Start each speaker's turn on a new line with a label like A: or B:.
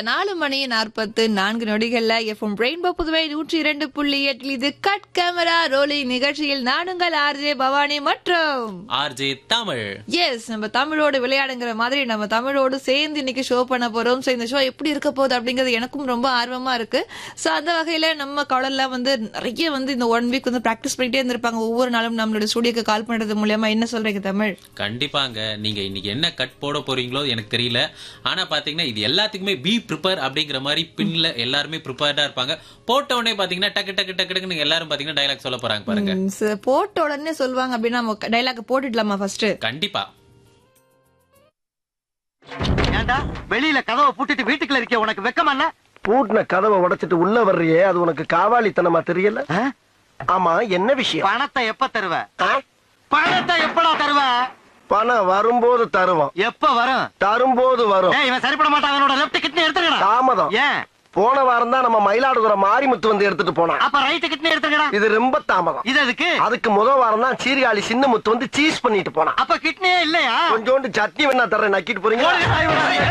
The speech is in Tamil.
A: நாலு மணி நாற்பத்து நான்கு நொடிகள்ல எஃப்எம் ரெயின்போ புதுவை நூற்றி இரண்டு புள்ளி எட்டில் இது கட் கேமரா ரோலிங் நிகழ்ச்சியில் நானுங்கள் ஆர்ஜே பவானி மற்றும்
B: ஆர்ஜே தமிழ்
A: எஸ் நம்ம தமிழோடு விளையாடுங்கிற மாதிரி நம்ம தமிழோடு சேர்ந்து இன்னைக்கு ஷோ பண்ண போறோம் ஸோ இந்த ஷோ எப்படி இருக்க போகுது அப்படிங்கிறது எனக்கும் ரொம்ப ஆர்வமா இருக்கு ஸோ அந்த வகையில நம்ம காலர்லாம் வந்து நிறைய வந்து இந்த ஒன் வீக் வந்து ப்ராக்டிஸ் பண்ணிட்டே இருந்திருப்பாங்க ஒவ்வொரு நாளும் நம்மளோட ஸ்டுடியோக்கு கால் பண்றது மூலியமா என்ன சொல்றீங்க தமிழ்
B: கண்டிப்பாங்க நீங்க இன்னைக்கு என்ன கட் போட போறீங்களோ எனக்கு தெரியல ஆனா பாத்தீங்கன்னா இது எல்லாத்துக்குமே பி ப்ரிப்பேர் அப்படிங்கிற மாதிரி பின்ல எல்லாருமே ப்ரிப்பேர்டா இருப்பாங்க போட்ட உடனே பாத்தீங்கன்னா டக்கு டக்கு டக்கு டக்கு நீங்க எல்லாரும் பாத்தீங்கன்னா டைலாக் சொல்ல போறாங்க பாருங்க
A: ம், ச- போட்ட உடனே சொல்லுவாங்க அப்படின்னா நம்ம டைலாக் போட்டுடலாமா ஃபர்ஸ்ட்
B: கண்டிப்பா
C: ஏண்டா வெளியில கதவை பூட்டிட்டு வீட்டுக்குள்ள இருக்க உனக்கு வெக்கமா இல்ல
D: பூட்டின கதவை உடைச்சிட்டு உள்ள வர்றியே அது உனக்கு காவாலித்தனமா தெரியல
C: ஆ?
D: ஆமா என்ன விஷயம்
C: பணத்தை எப்ப தருவ
D: ஆ?
C: பணத்தை எப்படா தருவ
D: பணம் வரும்போது தருவோம்
C: எப்ப வரும்
D: தரும்போது வரும்
C: ஏய் இவன் சரிப்பட மாட்டான் அவனோட லெஃப்ட் கிட்னி எடுத்துக்கடா
D: தாமதம்
C: ஏன்
D: போன வாரம் தான் நம்ம மயிலாடுதுறை மாரிமுத்து வந்து எடுத்துட்டு போனான்
C: அப்ப ரைட் கிட்னி எடுத்துக்கடா
D: இது ரொம்ப தாமதம்
C: இது எதுக்கு
D: அதுக்கு முதல் வாரம் தான் சீர்காழி சின்ன முத்து வந்து சீஸ் பண்ணிட்டு போனான்
C: அப்ப கிட்னியே இல்லையா
D: கொஞ்சோண்டு சட்னி வேணா தர்றேன் நக்கிட்டு போறீங்க
C: ஓடுங்க, ஓடுங்க.